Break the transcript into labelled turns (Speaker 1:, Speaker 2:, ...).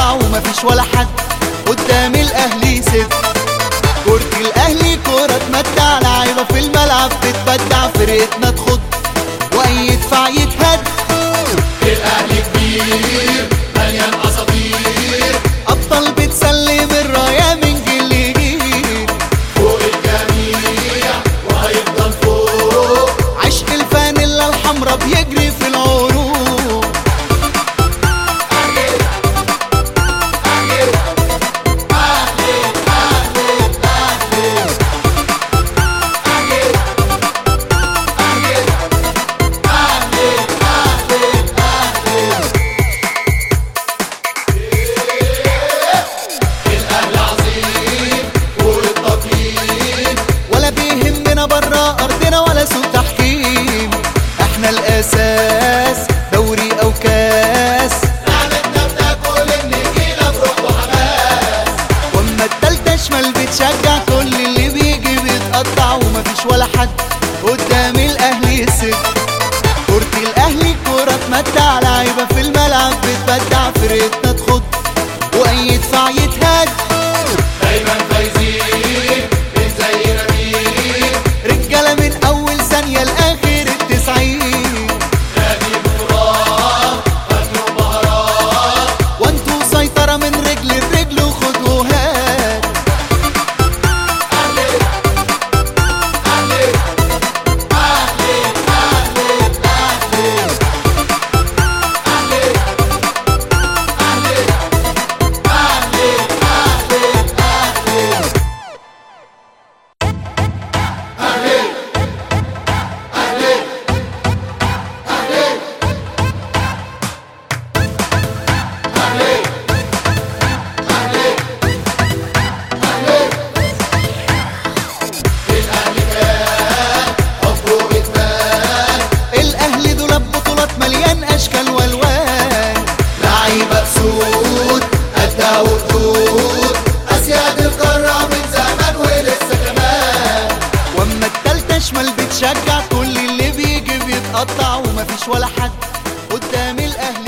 Speaker 1: بيتقطع ومفيش ولا حد قدام الاهلي يسد كرة الاهلي كرة تمتع لعيبة في الملعب تتبدع فرقتنا تخض واي يدفع يتهد
Speaker 2: الاهلي كبير مليان اساطير
Speaker 1: ابطال بتسلم الراية من جيل لجيل
Speaker 2: فوق الجميع وهيفضل فوق
Speaker 1: عشق الفانيلا الحمرا بيجري في العروق
Speaker 2: الاهلي عظيم فوق التقييم
Speaker 1: ولا بيهمنا برا ارضنا ولا سوء تحكيم احنا الاساس دوري او كاس
Speaker 2: لعبتنا بتاكل النجيله بروح وحماس
Speaker 1: واما التالتة شمال بتشجع كل اللي بيجي بيتقطع ومفيش ولا حد قدام الاهلي يسد كرة الاهلي كرة تمتع لعيبة في الملعب بتبدع فرقتنا تخض واي يدفع يتهد
Speaker 2: دايما فايزين من زينا مين
Speaker 1: رجالة من اول ثانية لاخر التسعين
Speaker 2: نادي بطولات فن ومهارات
Speaker 1: وانتو سيطرة من رجل لرجل وخد وهات
Speaker 2: اهلي اهلي اهلي اهلي اهلي اهلي اهلي اهلي اهلي اهلي اهلي اهلي اهلي اهلي اهلي الاهلي كان حبه ادمان
Speaker 1: الاهلي دول بطولات مليان اشكال والوان
Speaker 2: لعيبه اسود قدها وخدود اسياد القاره من زمان ولسه كمان
Speaker 1: واما التالتة شمال بتشجع كل اللي بيجي بيتقطع ومفيش ولا حد قدام الاهلي